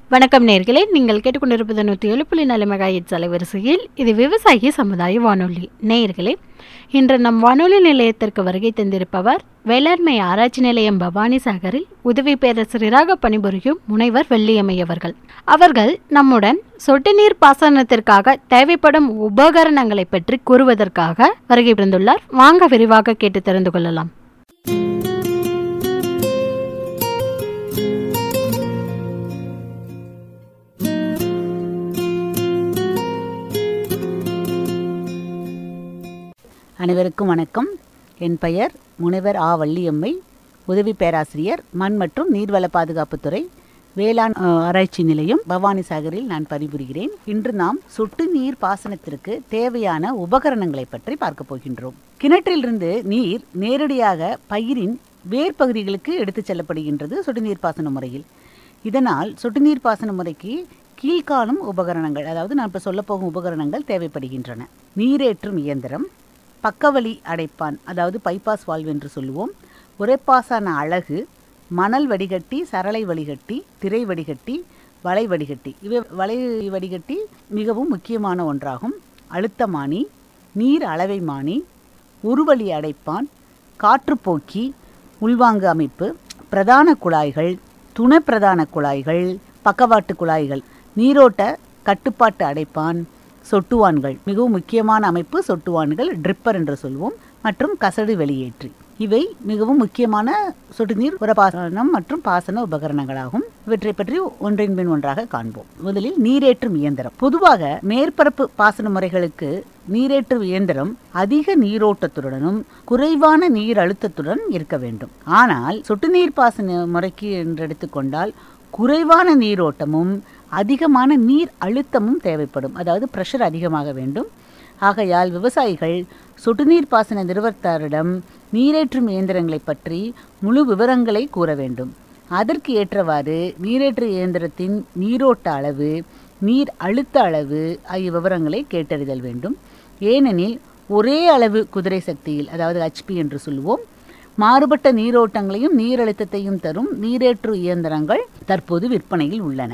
வணக்கம் நேர்களே நீங்கள் கேட்டுக்கொண்டிருப்பது நூற்றி ஏழு புள்ளி நாலு மெகாயிட்ஸ் அலைவரிசையில் இது விவசாயி சமுதாய வானொலி நேயர்களே இன்று நம் வானொலி நிலையத்திற்கு வருகை தந்திருப்பவர் வேளாண்மை ஆராய்ச்சி நிலையம் பவானி சாகரில் உதவி பேராசிரியராக பணிபுரியும் முனைவர் வெள்ளியம்மை அவர்கள் அவர்கள் நம்முடன் சொட்டு நீர் பாசனத்திற்காக தேவைப்படும் உபகரணங்களை பற்றி கூறுவதற்காக வருகை புரிந்துள்ளார் வாங்க விரிவாக கேட்டு தெரிந்து கொள்ளலாம் அனைவருக்கும் வணக்கம் என் பெயர் முனைவர் ஆ வள்ளியம்மை உதவி பேராசிரியர் மண் மற்றும் நீர்வள பாதுகாப்புத்துறை வேளாண் அ, ஆராய்ச்சி நிலையம் பவானி சாகரில் நான் பணிபுரிகிறேன் இன்று நாம் சொட்டு நீர் பாசனத்திற்கு தேவையான உபகரணங்களை பற்றி பார்க்க போகின்றோம் கிணற்றிலிருந்து நீர் நேரடியாக பயிரின் வேர் பகுதிகளுக்கு எடுத்துச் செல்லப்படுகின்றது சொட்டு நீர் பாசன முறையில் இதனால் சொட்டு நீர் பாசன முறைக்கு கீழ்காணும் உபகரணங்கள் அதாவது நான் இப்போ சொல்லப்போகும் உபகரணங்கள் தேவைப்படுகின்றன நீரேற்றும் இயந்திரம் பக்கவழி அடைப்பான் அதாவது பைபாஸ் வால்வ் என்று சொல்லுவோம் உரைப்பாசான அழகு மணல் வடிகட்டி சரளை வடிகட்டி திரை வடிகட்டி வலை வடிகட்டி இவை வலை வடிகட்டி மிகவும் முக்கியமான ஒன்றாகும் அழுத்தமானி நீர் அளவைமானி உருவழி அடைப்பான் காற்றுப்போக்கி உள்வாங்கு அமைப்பு பிரதான குழாய்கள் துணை பிரதான குழாய்கள் பக்கவாட்டு குழாய்கள் நீரோட்ட கட்டுப்பாட்டு அடைப்பான் சொட்டுவான்கள் மிகவும் முக்கியமான அமைப்பு சொட்டுவான்கள் ட்ரிப்பர் என்று சொல்வோம் மற்றும் கசடு வெளியேற்றி இவை மிகவும் முக்கியமான சொட்டுநீர் உரபாசனம் மற்றும் பாசன உபகரணங்களாகும் இவற்றை பற்றி ஒன்றின் பின் ஒன்றாக காண்போம் முதலில் நீரேற்றும் இயந்திரம் பொதுவாக மேற்பரப்பு பாசன முறைகளுக்கு நீரேற்றும் இயந்திரம் அதிக நீரோட்டத்துடனும் குறைவான நீர் அழுத்தத்துடன் இருக்க வேண்டும் ஆனால் சொட்டு நீர் பாசன முறைக்கு என்று எடுத்துக்கொண்டால் குறைவான நீரோட்டமும் அதிகமான நீர் அழுத்தமும் தேவைப்படும் அதாவது பிரஷர் அதிகமாக வேண்டும் ஆகையால் விவசாயிகள் சொட்டுநீர் பாசன நிறுவனத்தாரிடம் நீரேற்றும் இயந்திரங்களை பற்றி முழு விவரங்களை கூற வேண்டும் அதற்கு ஏற்றவாறு நீரேற்று இயந்திரத்தின் நீரோட்ட அளவு நீர் அழுத்த அளவு ஆகிய விவரங்களை கேட்டறிதல் வேண்டும் ஏனெனில் ஒரே அளவு குதிரை சக்தியில் அதாவது ஹெச்பி என்று சொல்லுவோம் மாறுபட்ட நீரோட்டங்களையும் நீரழுத்தத்தையும் தரும் நீரேற்று இயந்திரங்கள் தற்போது விற்பனையில் உள்ளன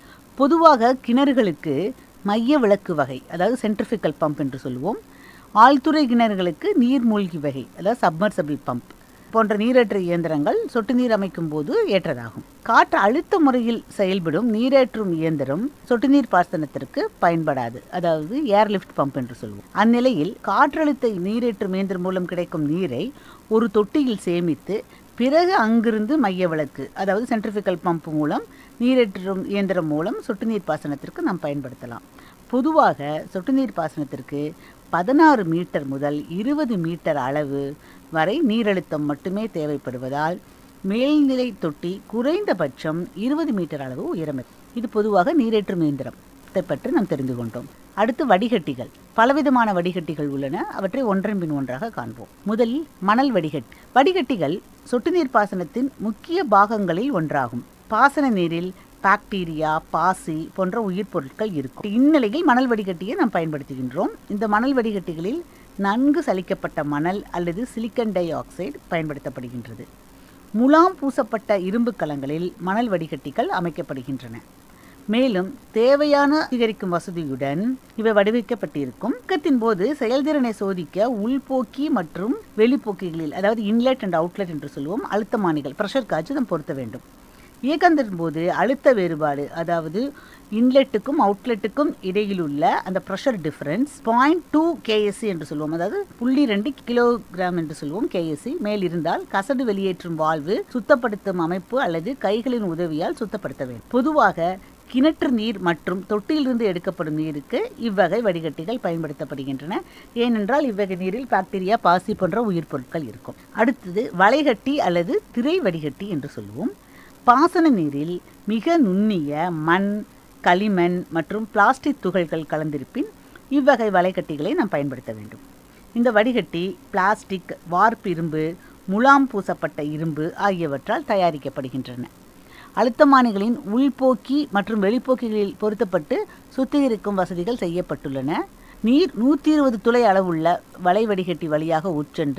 பொதுவாக கிணறுகளுக்கு மைய விளக்கு வகை அதாவது சென்ட்ரிஃபிக்கல் பம்ப் என்று சொல்லுவோம் ஆழ்துறை கிணறுகளுக்கு நீர்மூழ்கி வகை அதாவது சப்மர்சபிள் பம்ப் போன்ற நீரேற்று இயந்திரங்கள் சொட்டு நீர் அமைக்கும் போது ஏற்றதாகும் காற்று அழுத்த முறையில் செயல்படும் நீரேற்றும் இயந்திரம் சொட்டு நீர் பாசனத்திற்கு பயன்படாது அதாவது ஏர்லிஃப்ட் பம்ப் என்று சொல்வோம் அந்நிலையில் காற்றழுத்த நீரேற்றும் இயந்திரம் மூலம் கிடைக்கும் நீரை ஒரு தொட்டியில் சேமித்து பிறகு அங்கிருந்து மைய விளக்கு அதாவது சென்ட்ரிஃபிக்கல் பம்ப் மூலம் நீரேற்றும் இயந்திரம் மூலம் சொட்டு நீர் பாசனத்திற்கு நாம் பயன்படுத்தலாம் பொதுவாக சொட்டு நீர் பாசனத்திற்கு பதினாறு மீட்டர் முதல் இருபது மீட்டர் அளவு வரை நீரழுத்தம் மட்டுமே தேவைப்படுவதால் மேல்நிலை தொட்டி குறைந்தபட்சம் இருபது மீட்டர் அளவு உயரம் இது பொதுவாக நீரேற்றும் இயந்திரம் இதை பற்றி நாம் தெரிந்து கொண்டோம் அடுத்து வடிகட்டிகள் பலவிதமான வடிகட்டிகள் உள்ளன அவற்றை ஒன்றன் பின் ஒன்றாக காண்போம் முதலில் மணல் வடிகட்டி வடிகட்டிகள் சொட்டு நீர் பாசனத்தின் முக்கிய பாகங்களில் ஒன்றாகும் பாசன நீரில் பாக்டீரியா பாசி போன்ற உயிர் பொருட்கள் இருக்கும் இந்நிலையில் மணல் வடிகட்டியை நாம் பயன்படுத்துகின்றோம் இந்த மணல் வடிகட்டிகளில் நன்கு சலிக்கப்பட்ட மணல் அல்லது சிலிக்கன் டை ஆக்சைடு பயன்படுத்தப்படுகின்றது முலாம் பூசப்பட்ட இரும்பு கலங்களில் மணல் வடிகட்டிகள் அமைக்கப்படுகின்றன மேலும் தேவையான சுத்திகரிக்கும் வசதியுடன் இவை வடிவமைக்கப்பட்டிருக்கும் இயக்கத்தின் போது செயல்திறனை சோதிக்க உள்போக்கி மற்றும் வெளிப்போக்கிகளில் அதாவது இன்லெட் அண்ட் அவுட்லெட் என்று சொல்லுவோம் அழுத்தமானிகள் ப்ரெஷர் காய்ச்சி நாம் பொருத்த வேண்டும் இயக்கத்தின் போது அழுத்த வேறுபாடு அதாவது இன்லெட்டுக்கும் அவுட்லெட்டுக்கும் இடையில் உள்ள அந்த pressure difference point two KSC என்று சொல்லுவோம் அதாவது புள்ளி ரெண்டு கிலோகிராம் என்று சொல்லுவோம் கேஎஸ்சி மேல் இருந்தால் கசடு வெளியேற்றும் வாழ்வு சுத்தப்படுத்தும் அமைப்பு அல்லது கைகளின் உதவியால் சுத்தப்படுத்த வேண்டும் பொதுவாக கிணற்று நீர் மற்றும் தொட்டியிலிருந்து எடுக்கப்படும் நீருக்கு இவ்வகை வடிகட்டிகள் பயன்படுத்தப்படுகின்றன ஏனென்றால் இவ்வகை நீரில் பாக்டீரியா பாசி போன்ற உயிர் பொருட்கள் இருக்கும் அடுத்தது வளைகட்டி அல்லது திரை வடிகட்டி என்று சொல்லுவோம் பாசன நீரில் மிக நுண்ணிய மண் களிமண் மற்றும் பிளாஸ்டிக் துகள்கள் கலந்திருப்பின் இவ்வகை வளைகட்டிகளை நாம் பயன்படுத்த வேண்டும் இந்த வடிகட்டி பிளாஸ்டிக் வார்ப்பு இரும்பு முலாம் பூசப்பட்ட இரும்பு ஆகியவற்றால் தயாரிக்கப்படுகின்றன அழுத்தமானிகளின் உள்போக்கி மற்றும் வெளிப்போக்கிகளில் பொருத்தப்பட்டு சுத்திகரிக்கும் வசதிகள் செய்யப்பட்டுள்ளன நீர் நூற்றி இருபது துளை அளவுள்ள வலை வடிகட்டி வழியாக உட்சென்று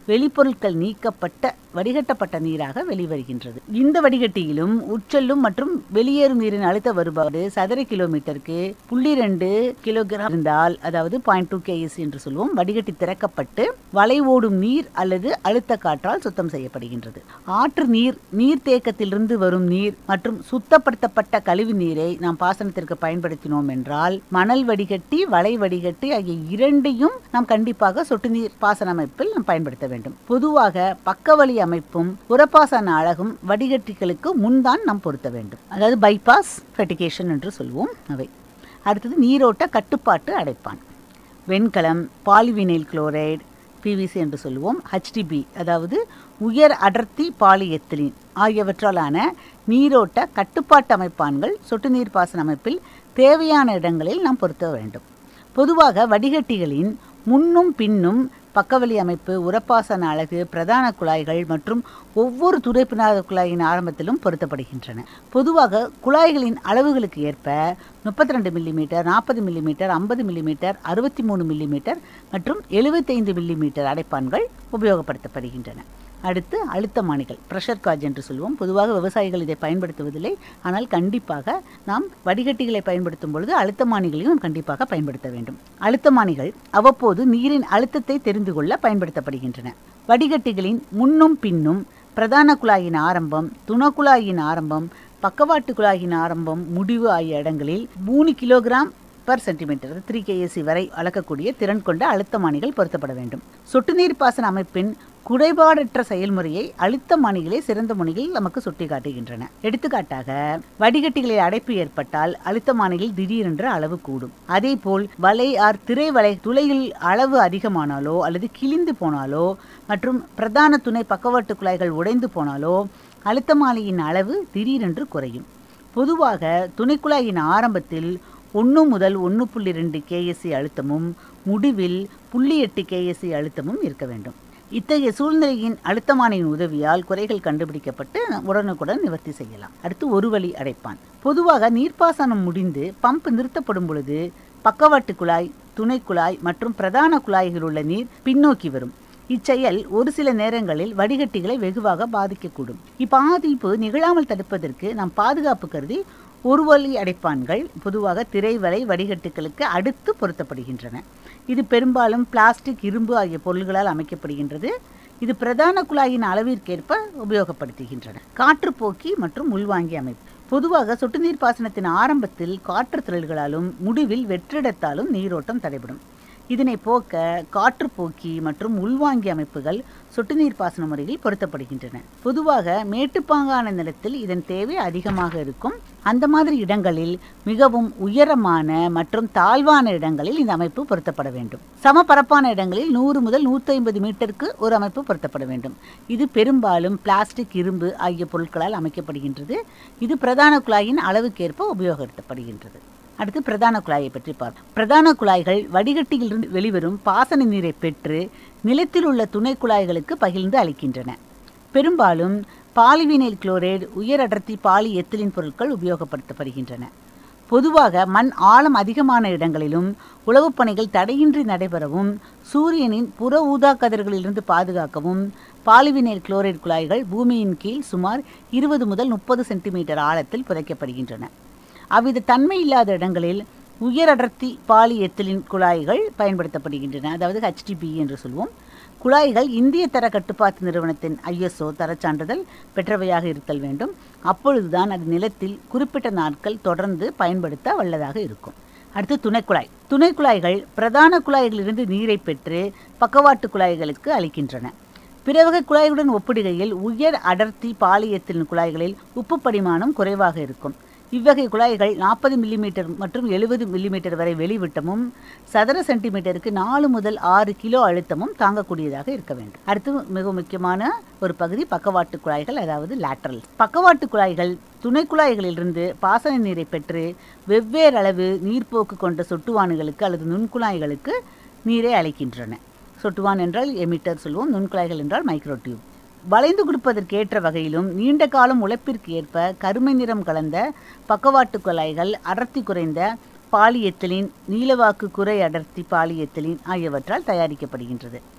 வெளிப்பொருட்கள் நீக்கப்பட்ட வடிகட்டப்பட்ட நீராக வெளிவருகின்றது இந்த வடிகட்டியிலும் உட்செல்லும் மற்றும் வெளியேறும் நீரின் அழுத்த வருபாடு சதுர கிலோமீட்டருக்கு புள்ளி ரெண்டு கிலோகிராம் இருந்தால் அதாவது பாயிண்ட் டூ கேஎஸ் என்று சொல்லுவோம் வடிகட்டி திறக்கப்பட்டு வலை ஓடும் நீர் அல்லது அழுத்த காற்றால் சுத்தம் செய்யப்படுகின்றது ஆற்று நீர் நீர்த்தேக்கத்திலிருந்து வரும் நீர் மற்றும் சுத்தப்படுத்தப்பட்ட கழிவு நீரை நாம் பாசனத்திற்கு பயன்படுத்தினோம் என்றால் மணல் வடிகட்டி வலை வடிகட்டி ஆகிய இரண்டையும் நாம் கண்டிப்பாக சொட்டு நீர் பாசன அமைப்பில் நாம் பயன்படுத்த வேண்டும் பொதுவாக பக்கவழி அமைப்பும் உரப்பாசன அழகும் வடிகட்டிகளுக்கு முன்தான் நாம் பொருத்த வேண்டும் அதாவது பைபாஸ் ஃபெட்டிகேஷன் என்று சொல்வோம் அவை அடுத்தது நீரோட்ட கட்டுப்பாட்டு அடைப்பான் வெண்கலம் பாலிவினைல் குளோரைடு பிவிசி என்று சொல்லுவோம் ஹெச்டிபி அதாவது உயர் அடர்த்தி பாலிஎத்திலின் ஆகியவற்றாலான நீரோட்ட கட்டுப்பாட்டு அமைப்பான்கள் சொட்டு நீர் பாசன அமைப்பில் தேவையான இடங்களில் நாம் பொருத்த வேண்டும் பொதுவாக வடிகட்டிகளின் முன்னும் பின்னும் பக்கவழி அமைப்பு உரப்பாசன அலகு பிரதான குழாய்கள் மற்றும் ஒவ்வொரு துடைப்பினாத குழாயின் ஆரம்பத்திலும் பொருத்தப்படுகின்றன பொதுவாக குழாய்களின் அளவுகளுக்கு ஏற்ப முப்பத்தி ரெண்டு மில்லிமீட்டர் நாற்பது மில்லிமீட்டர் ஐம்பது மில்லிமீட்டர் அறுபத்தி மூணு மில்லிமீட்டர் மற்றும் எழுபத்தைந்து மில்லிமீட்டர் அடைப்பான்கள் உபயோகப்படுத்தப்படுகின்றன அடுத்து அழுத்தமானிகள் ப்ரெஷர் காஜ் என்று சொல்லுவோம் பொதுவாக விவசாயிகள் இதை பயன்படுத்துவதில்லை ஆனால் கண்டிப்பாக நாம் வடிகட்டிகளை பயன்படுத்தும் பொழுது அழுத்தமானிகளையும் நாம் கண்டிப்பாக பயன்படுத்த வேண்டும் அழுத்தமானிகள் அவ்வப்போது நீரின் அழுத்தத்தை தெரிந்து கொள்ள பயன்படுத்தப்படுகின்றன வடிகட்டிகளின் முன்னும் பின்னும் பிரதான குழாயின் ஆரம்பம் துணக்குழாயின் ஆரம்பம் பக்கவாட்டு குழாயின் ஆரம்பம் முடிவு ஆகிய இடங்களில் மூணு kilogram per centimetre three KSC வரை அளக்கக்கூடிய திறன் கொண்ட அழுத்தமானிகள் பொருத்தப்பட வேண்டும் சொட்டு நீர் பாசன அமைப்பின் குறைபாடற்ற செயல்முறையை அழுத்தமானிகளே சிறந்த முனையில் நமக்கு சுட்டிக்காட்டுகின்றன எடுத்துக்காட்டாக வடிகட்டிகளில் அடைப்பு ஏற்பட்டால் அழுத்தமானிகள் திடீரென்று அளவு கூடும் அதேபோல் வலை ஆர் திரை வலை துளையில் அளவு அதிகமானாலோ அல்லது கிழிந்து போனாலோ மற்றும் பிரதான துணை பக்கவாட்டு குழாய்கள் உடைந்து போனாலோ அழுத்தமானியின் அளவு திடீரென்று குறையும் பொதுவாக துணைக்குழாயின் ஆரம்பத்தில் ஒன்று முதல் ஒன்று புள்ளி ரெண்டு கேஎஸ்சி அழுத்தமும் முடிவில் புள்ளி எட்டு கேஎஸ்சி அழுத்தமும் இருக்க வேண்டும் இத்தகைய சூழ்நிலையின் அழுத்தமானியின் உதவியால் குறைகள் கண்டுபிடிக்கப்பட்டு உடனுக்குடன் நிவர்த்தி செய்யலாம் அடுத்து ஒரு வழி அடைப்பான் பொதுவாக நீர்ப்பாசனம் முடிந்து பம்ப் நிறுத்தப்படும் பொழுது பக்கவாட்டு குழாய் துணை குழாய் மற்றும் பிரதான குழாய்களில் உள்ள நீர் பின்னோக்கி வரும் இச்செயல் ஒரு சில நேரங்களில் வடிகட்டிகளை வெகுவாக பாதிக்கக்கூடும் இப்பாதிப்பு நிகழாமல் தடுப்பதற்கு நாம் பாதுகாப்பு கருதி ஒரு வழி அடைப்பான்கள் பொதுவாக திரைவலை வடிகட்டுகளுக்கு அடுத்து பொருத்தப்படுகின்றன இது பெரும்பாலும் பிளாஸ்டிக் இரும்பு ஆகிய பொருள்களால் அமைக்கப்படுகின்றது இது பிரதான குழாயின் அளவிற்கேற்ப உபயோகப்படுத்துகின்றன காற்றுப்போக்கி மற்றும் உள்வாங்கி அமைப்பு பொதுவாக சொட்டு நீர் பாசனத்தின் ஆரம்பத்தில் காற்று திரள்களாலும் முடிவில் வெற்றிடத்தாலும் நீரோட்டம் தடைபடும் இதனை போக்க காற்றுப்போக்கி மற்றும் உள்வாங்கி அமைப்புகள் சொட்டு நீர் பாசன முறையில் பொருத்தப்படுகின்றன பொதுவாக மேட்டுப்பாங்கான நிலத்தில் இதன் தேவை அதிகமாக இருக்கும் அந்த மாதிரி இடங்களில் மிகவும் உயரமான மற்றும் தாழ்வான இடங்களில் இந்த அமைப்பு பொருத்தப்பட வேண்டும் சமபரப்பான இடங்களில் நூறு முதல் நூற்றி ஐம்பது மீட்டருக்கு ஒரு அமைப்பு பொருத்தப்பட வேண்டும் இது பெரும்பாலும் பிளாஸ்டிக் இரும்பு ஆகிய பொருட்களால் அமைக்கப்படுகின்றது இது பிரதான குழாயின் அளவுக்கேற்ப உபயோகப்படுத்தப்படுகின்றது அடுத்து பிரதான குழாயை பற்றி பார்ப்போம் பிரதான குழாய்கள் வடிகட்டியிலிருந்து வெளிவரும் பாசன நீரை பெற்று நிலத்தில் உள்ள துணை குழாய்களுக்கு பகிர்ந்து அளிக்கின்றன பெரும்பாலும் பாலிவினைல் குளோரைடு உயர் அடர்த்தி பாலி எத்திலின் பொருட்கள் உபயோகப்படுத்தப்படுகின்றன பொதுவாக மண் ஆழம் அதிகமான இடங்களிலும் உழவுப் பணிகள் தடையின்றி நடைபெறவும் சூரியனின் புற ஊதா கதிர்களிலிருந்து பாதுகாக்கவும் பாலிவினைல் குளோரைடு குழாய்கள் பூமியின் கீழ் சுமார் இருபது முதல் முப்பது சென்டிமீட்டர் ஆழத்தில் புதைக்கப்படுகின்றன அவ்வித தன்மை இல்லாத இடங்களில் உயர் அடர்த்தி பாலி எத்திலின் குழாய்கள் பயன்படுத்தப்படுகின்றன அதாவது ஹெச்டிபி என்று சொல்வோம் குழாய்கள் இந்திய தர கட்டுப்பாட்டு நிறுவனத்தின் ஐஎஸ்ஓ தரச்சான்றிதழ் பெற்றவையாக இருத்தல் வேண்டும் அப்பொழுதுதான் அது நிலத்தில் குறிப்பிட்ட நாட்கள் தொடர்ந்து பயன்படுத்த வல்லதாக இருக்கும் அடுத்து துணைக்குழாய் துணைக்குழாய்கள் பிரதான குழாய்களிலிருந்து நீரை பெற்று பக்கவாட்டு குழாய்களுக்கு அளிக்கின்றன பிறவகை குழாய்களுடன் ஒப்பிடுகையில் உயர் அடர்த்தி பாலியத்தின் குழாய்களில் உப்பு படிமானம் குறைவாக இருக்கும் இவ்வகை குழாய்கள் நாற்பது மில்லிமீட்டர் மற்றும் எழுபது மில்லிமீட்டர் வரை வெளிவிட்டமும் சதுர சென்டிமீட்டருக்கு நாலு முதல் ஆறு கிலோ அழுத்தமும் தாங்கக்கூடியதாக இருக்க வேண்டும் அடுத்து மிக முக்கியமான ஒரு பகுதி பக்கவாட்டு குழாய்கள் அதாவது லேட்டரல் பக்கவாட்டு குழாய்கள் துணை குழாய்களிலிருந்து பாசன நீரை பெற்று வெவ்வேறு அளவு நீர்ப்போக்கு கொண்ட சொட்டுவானுகளுக்கு அல்லது நுண்குழாய்களுக்கு நீரை அளிக்கின்றன சொட்டுவான் என்றால் எமிட்டர் சொல்லுவோம் நுண்குழாய்கள் என்றால் மைக்ரோ டியூப் வளைந்து கொடுப்பதற்கு ஏற்ற வகையிலும் நீண்ட காலம் உழைப்பிற்கு ஏற்ப கருமை நிறம் கலந்த பக்கவாட்டு குழாய்கள் அடர்த்தி குறைந்த பாலியெத்திலின் நீலவாக்கு குறை அடர்த்தி பாலியெத்திலின் ஆகியவற்றால் தயாரிக்கப்படுகின்றது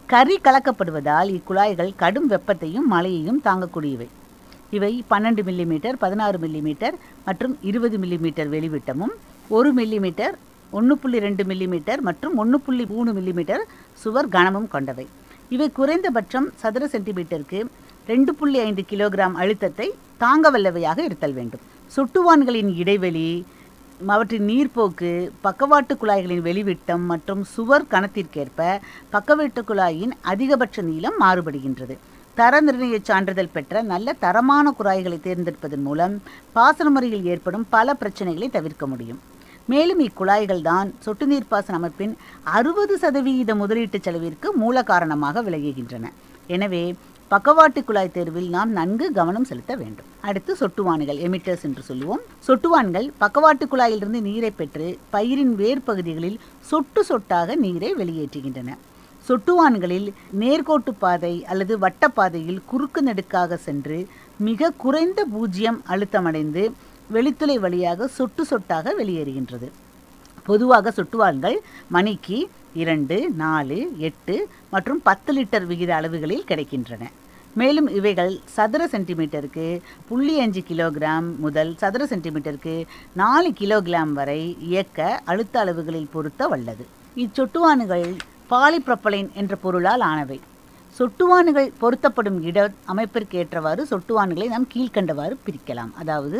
கரி கலக்கப்படுவதால் இக்குழாய்கள் கடும் வெப்பத்தையும் மழையையும் தாங்கக்கூடியவை இவை பன்னெண்டு மில்லிமீட்டர் பதினாறு மில்லிமீட்டர் மற்றும் இருபது மில்லிமீட்டர் வெளிவிட்டமும் ஒரு மில்லிமீட்டர் ஒன்று புள்ளி ரெண்டு மில்லிமீட்டர் மற்றும் ஒன்று புள்ளி மூணு மில்லிமீட்டர் சுவர் கனமும் கொண்டவை இவை குறைந்தபட்சம் சதுர சென்டிமீட்டருக்கு ரெண்டு புள்ளி ஐந்து கிலோகிராம் அழுத்தத்தை தாங்க வல்லவையாக இருத்தல் வேண்டும் சொட்டுவான்களின் இடைவெளி அவற்றின் நீர்ப்போக்கு பக்கவாட்டு குழாய்களின் வெளிவிட்டம் மற்றும் சுவர் கணத்திற்கேற்ப பக்கவாட்டு குழாயின் அதிகபட்ச நீளம் மாறுபடுகின்றது தர நிர்ணய சான்றிதழ் பெற்ற நல்ல தரமான குழாய்களை தேர்ந்தெடுப்பதன் மூலம் பாசன முறையில் ஏற்படும் பல பிரச்சனைகளை தவிர்க்க முடியும் மேலும் இக்குழாய்கள் தான் சொட்டு நீர் பாசன அமைப்பின் அறுபது சதவீத முதலீட்டு செலவிற்கு மூல காரணமாக விளங்குகின்றன எனவே பக்கவாட்டு குழாய் தேர்வில் நாம் நன்கு கவனம் செலுத்த வேண்டும் அடுத்து சொட்டுவான்கள் எமிட்டர்ஸ் என்று சொல்லுவோம் சொட்டுவான்கள் பக்கவாட்டு குழாயிலிருந்து நீரை பெற்று பயிரின் வேர் பகுதிகளில் சொட்டு சொட்டாக நீரை வெளியேற்றுகின்றன சொட்டுவான்களில் நேர்கோட்டு பாதை அல்லது வட்டப்பாதையில் குறுக்கு நெடுக்காக சென்று மிக குறைந்த பூஜ்ஜியம் அழுத்தமடைந்து வெளித்துளை வழியாக சொட்டு சொட்டாக வெளியேறுகின்றது பொதுவாக சொட்டுவான்கள் மணிக்கு இரண்டு நாலு எட்டு மற்றும் பத்து லிட்டர் விகித அளவுகளில் கிடைக்கின்றன மேலும் இவைகள் சதுர சென்டிமீட்டருக்கு புள்ளி அஞ்சு கிலோகிராம் முதல் சதுர சென்டிமீட்டருக்கு நாலு கிலோகிராம் வரை இயக்க அழுத்த அளவுகளில் பொருத்த வல்லது இச்சொட்டுவானுகள் பாலிப்ரொப்பலைன் என்ற பொருளால் ஆனவை சொட்டுவானுகள் பொருத்தப்படும் இட அமைப்பிற்கு ஏற்றவாறு சொட்டுவான்களை நாம் கீழ்க்கண்டவாறு பிரிக்கலாம் அதாவது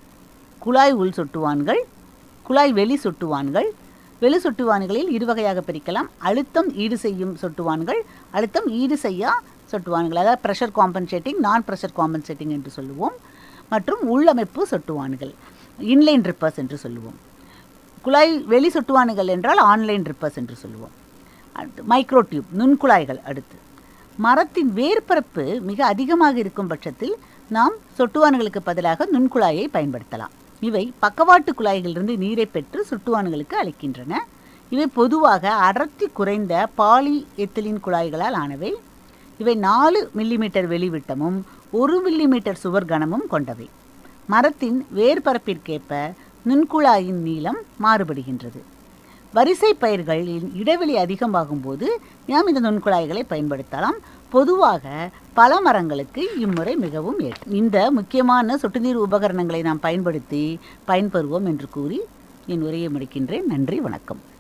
குழாய் உள் சொட்டுவான்கள் குழாய் வெளி சொட்டுவான்கள் வெளி சொட்டுவான்களில் இரு வகையாக பிரிக்கலாம் அழுத்தம் ஈடு செய்யும் சொட்டுவான்கள் அழுத்தம் ஈடு செய்யா சொட்டுவான்கள் அதாவது pressure compensating non pressure compensating என்று சொல்லுவோம் மற்றும் உள்ளமைப்பு சொட்டுவான்கள் இன்லைன் ரிப்பர்ஸ் என்று சொல்லுவோம் குழாய் வெளி சொட்டுவான்கள் என்றால் ஆன்லைன் ரிப்பர்ஸ் என்று சொல்லுவோம் அடுத்து மைக்ரோ டியூப் நுண்குழாய்கள் அடுத்து மரத்தின் வேர்பரப்பு மிக அதிகமாக இருக்கும் பட்சத்தில் நாம் சொட்டுவான்களுக்கு பதிலாக நுண்குழாயை பயன்படுத்தலாம் இவை பக்கவாட்டு குழாய்களிலிருந்து நீரை பெற்று சொட்டுவான்களுக்கு அளிக்கின்றன இவை பொதுவாக அடர்த்தி குறைந்த பாலி எத்திலின் குழாய்களால் ஆனவை இவை நாலு மில்லிமீட்டர் வெளிவிட்டமும் ஒரு மில்லிமீட்டர் சுவர் கனமும் கொண்டவை மரத்தின் வேர்பரப்பிற்கேற்ப நுண்குழாயின் நீளம் மாறுபடுகின்றது வரிசை பயிர்களின் இடைவெளி அதிகமாகும் போது நாம் இந்த நுண்குழாய்களை பயன்படுத்தலாம் பொதுவாக பல மரங்களுக்கு இம்முறை மிகவும் ஏற்று இந்த முக்கியமான சொட்டுநீர் உபகரணங்களை நாம் பயன்படுத்தி பயன்பெறுவோம் என்று கூறி என் உரையை முடிக்கின்றேன் நன்றி வணக்கம்